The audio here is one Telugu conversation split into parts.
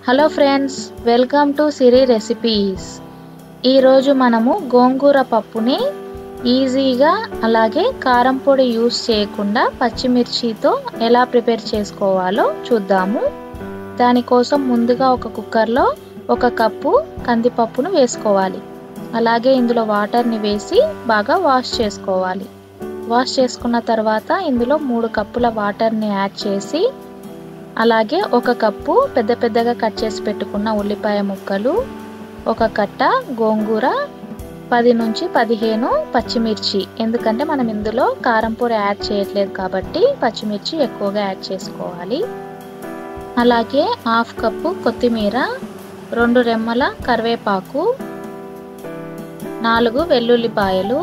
hello friends welcome to Siri recipes ఈరోజు మనము గోంగూర పప్పుని ఈజీగా అలాగే కారం పొడి యూస్ చేయకుండా పచ్చిమిర్చితో ఎలా ప్రిపేర్ చేసుకోవాలో చూద్దాము దానికోసం ముందుగా ఒక కుక్కర్లో ఒక కప్పు కందిపప్పును వేసుకోవాలి అలాగే ఇందులో వాటర్ని వేసి బాగా వాష్ చేసుకోవాలి వాష్ చేసుకున్న తర్వాత ఇందులో మూడు కప్పుల వాటర్ని యాడ్ చేసి అలాగే ఒక కప్పు పెద్ద పెద్దగా కట్ చేసి పెట్టుకున్న ఉల్లిపాయ ముక్కలు ఒక కట్ట గోంగూర పది నుంచి పదిహేను పచ్చిమిర్చి ఎందుకంటే మనం ఇందులో కారం పొడి యాడ్ చేయట్లేదు కాబట్టి పచ్చిమిర్చి ఎక్కువగా యాడ్ చేసుకోవాలి అలాగే హాఫ్ కప్పు కొత్తిమీర రెండు రెమ్మల కరివేపాకు నాలుగు వెల్లుల్లిపాయలు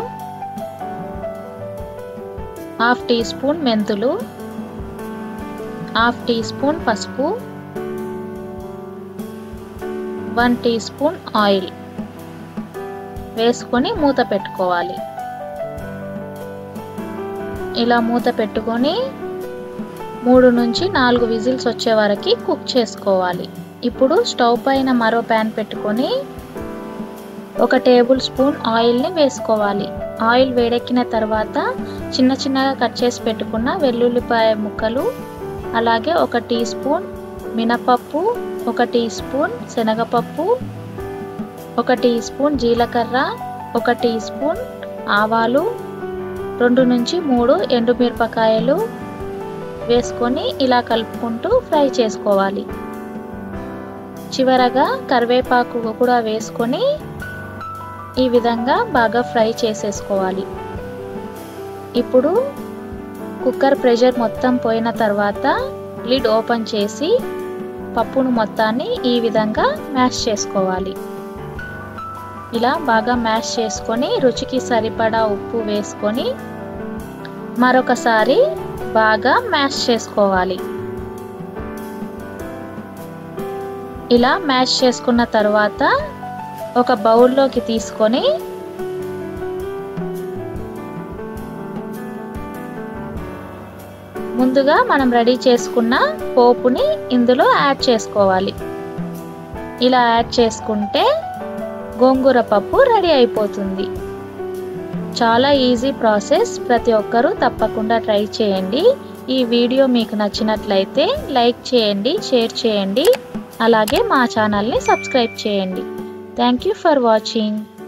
హాఫ్ టీ స్పూన్ మెంతులు హాఫ్ టీ స్పూన్ పసుపు వన్ టీ స్పూన్ ఆయిల్ వేసుకొని మూత పెట్టుకోవాలి ఇలా మూత పెట్టుకొని మూడు నుంచి నాలుగు విజిల్స్ వచ్చే వరకు కుక్ చేసుకోవాలి ఇప్పుడు స్టవ్ పైన మరో ప్యాన్ పెట్టుకొని ఒక టేబుల్ స్పూన్ ఆయిల్ని వేసుకోవాలి ఆయిల్ వేడెక్కిన తర్వాత చిన్న చిన్నగా కట్ చేసి పెట్టుకున్న వెల్లుల్లిపాయ ముక్కలు అలాగే ఒక టీ స్పూన్ మినపప్పు ఒక టీ స్పూన్ శనగపప్పు ఒక టీ స్పూన్ జీలకర్ర ఒక టీ స్పూన్ ఆవాలు రెండు నుంచి మూడు ఎండుమిరపకాయలు వేసుకొని ఇలా కలుపుకుంటూ ఫ్రై చేసుకోవాలి చివరగా కరివేపాకు కూడా వేసుకొని ఈ విధంగా బాగా ఫ్రై చేసేసుకోవాలి ఇప్పుడు కుక్కర్ ప్రెషర్ మొత్తం పోయిన తర్వాత లిడ్ ఓపెన్ చేసి పప్పును మొత్తాన్ని ఈ విధంగా మ్యాష్ చేసుకోవాలి ఇలా బాగా మ్యాష్ చేసుకొని రుచికి సరిపడా ఉప్పు వేసుకొని మరొకసారి బాగా మ్యాష్ చేసుకోవాలి ఇలా మ్యాష్ చేసుకున్న తర్వాత ఒక బౌల్లోకి తీసుకొని ముందుగా మనం రెడీ చేసుకున్న పోపుని ఇందులో యాడ్ చేసుకోవాలి ఇలా యాడ్ చేసుకుంటే గోంగూర పప్పు రెడీ అయిపోతుంది చాలా ఈజీ ప్రాసెస్ ప్రతి ఒక్కరూ తప్పకుండా ట్రై చేయండి ఈ వీడియో మీకు నచ్చినట్లయితే లైక్ చేయండి షేర్ చేయండి అలాగే మా ఛానల్ని సబ్స్క్రైబ్ చేయండి థ్యాంక్ యూ ఫర్ వాచింగ్